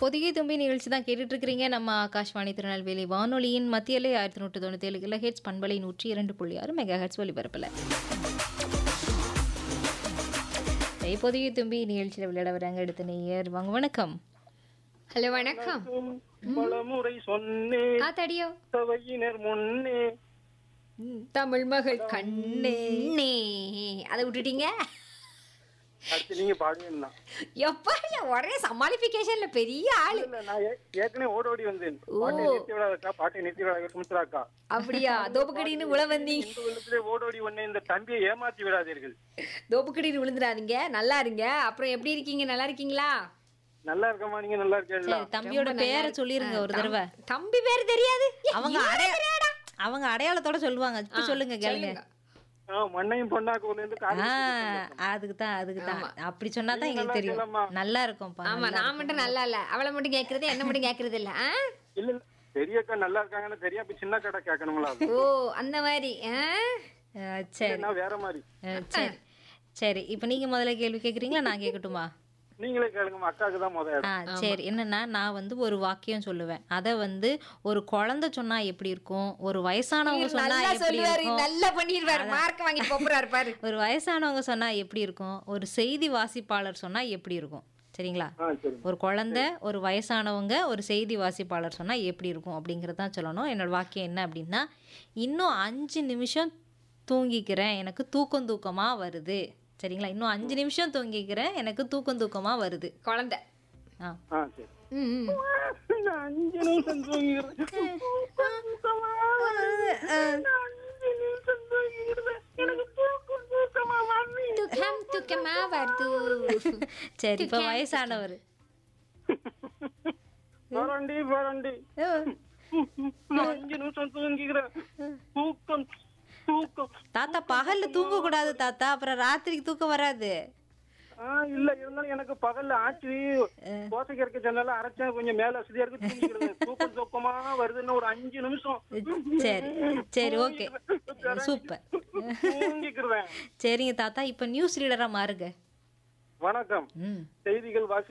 பொதிகை தும்பி நிகழ்ச்சி தான் கேட்டுட்டு இருக்கிறீங்க நம்ம ஆகாஷ்வாணி திருநெல்வேலி வானொலியின் மத்தியிலே ஆயிரத்தி நூற்றி தொண்ணூற்றி ஏழு கிலோ ஹெட்ஸ் பண்பலை நூற்றி இரண்டு புள்ளி ஆறு மெகா ஹெட்ஸ் ஒலிபரப்பில் சரி, பொதிகை தும்பி நிகழ்ச்சியில் விளையாட வராங்க அடுத்த நேயர் வாங்க வணக்கம் ஹலோ வணக்கம் பலமுறை சொன்னேன் ஆ தடியோ சபையினர் முன்னே தமிழ் மகள் கண்ணே அதை விட்டுட்டீங்க அடுத்து நீங்க பாடுவீங்கன்னா எப்பா ஒரே சமாளிபிகேஷன்ல பெரிய ஆளு இல்ல நான் ஏ- ஏற்கனவே ஓட ஓடி வந்தேன் பாட்டை நிறுத்தி விடாதக்கா பாட்டை நிறுத்தி விடாத சுமித்ராக்கா அப்படியா தோப்புக்கடின்னு உள்ள வந்தீங்க இந்த உள்ளத்திலே ஓட ஓடி வந்தேன் இந்த தம்பியை ஏமாத்தி விடாதீர்கள் தோப்புக்கடின்னு விழுந்துடாதீங்க நல்லா இருங்க அப்புறம் எப்படி இருக்கீங்க நல்லா இருக்கீங்களா நல்லா இருக்கமா நீங்க நல்லா இருக்கீங்களா சரி தம்பியோட பேரை சொல்லிருங்க ஒரு தடவை தம்பி பேர் தெரியாது ஏ, அவங்க இவரு அடைய தெரியாதா? அவங்க அடையாளத்தோட சொல்லுவாங்க இப்ப சொல்லுங்க கேளுங்க சொல்லுங்க. ஆ, மண்ணையும் பொண்ணாக்கூர்ல இருந்து ஆ காலேஜ் அதுக்கு தான் அதுக்கு தான் அப்படி சொன்னா தான் எங்களுக்கு நல்லா தெரியும் இருக்கலாமா? நல்லா இருக்கும்ப்பா ஆமா நான் மட்டும் நல்லா இல்ல அவளை மட்டும் கேக்குறது என்ன மட்டும் கேக்குறது இல்ல ஆ? இல்ல இல்ல பெரியக்கா நல்லா இருக்காங்கன்னு தெரியும் அப்ப சின்ன கடை கேட்கணுங்களா ஓ அந்த மாதிரி ஆ? அஹ், சரி நான் வேற மாதிரி அஹ், சரி சரி இப்போ நீங்க முதல்ல கேள்வி கேக்குறீங்களா நான் கேட்கட்டுமா நீங்களே கேளுங்கம்மா அக்காவுக்கு தான் முதல் ஆ சரி என்னன்னா நான் வந்து ஒரு வாக்கியம் சொல்லுவேன் அதை வந்து ஒரு குழந்தை சொன்னா எப்படி இருக்கும் ஒரு வயசானவங்க சொன்னா நல்லா எப்படி சொல்லுவாரு இருக்கும் நல்லா பண்ணிடுவாரு மார்க் வாங்கி போறாரு பாரு ஒரு வயசானவங்க சொன்னா எப்படி இருக்கும் ஒரு செய்தி வாசிப்பாளர் சொன்னா எப்படி இருக்கும் சரிங்களா ஆ சரி ஒரு குழந்தை ஒரு வயசானவங்க ஒரு செய்தி வாசிப்பாளர் சொன்னா எப்படி இருக்கும் அப்படிங்கிறது தான் சொல்லணும் என்னோட வாக்கியம் என்ன அப்படின்னா இன்னும் அஞ்சு நிமிஷம் தூங்கிக்கிறேன் எனக்கு தூக்கம் தூக்கமா வருது சரிங்களா இன்னும் அஞ்சு நிமிஷம் தூங்கிக்கிறேன் எனக்கு தூக்கம் தூக்கமா வருது குழந்தை ஆ ஆ சரி ம், ம். நான் அஞ்சு நிமிஷம் தூங்கிக்கிறேன் தூக்கமா வருது. நான் அஞ்சு நிமிஷம் தூங்கிக்கிறேன். எனக்கு தூக்கம் தூக்கமா வருது. தூக்கம் தூக்கமா வருது சரி இப்போ வயசானவர் வரண்டி வரண்டி நான் அஞ்சு நிமிஷம் தூங்கிக்கிறேன் தூக்கம் தூக்கம் தாத்தா பகல்ல தூங்க கூடாது தாத்தா அப்புறம் ராத்திரிக்கு தூக்கம் வராது ஆ இல்ல இருந்தாலும் எனக்கு பகல்ல ஆச்சு தோசைக்கு இருக்க சொன்னால அரைச்சேன் கொஞ்சம் மேல வசதியா இருக்கு தூங்கிக்கிறேன் தூக்கம் தூக்கமா வருதுன்னு ஒரு அஞ்சு நிமிஷம் சரி சரி ஓகே சூப்பர் தூங்கிக்கிறேன் சரிங்க தாத்தா இப்போ நியூஸ் ரீடரா மாறுங்க வணக்கம் ம் செய்திகள் வாசி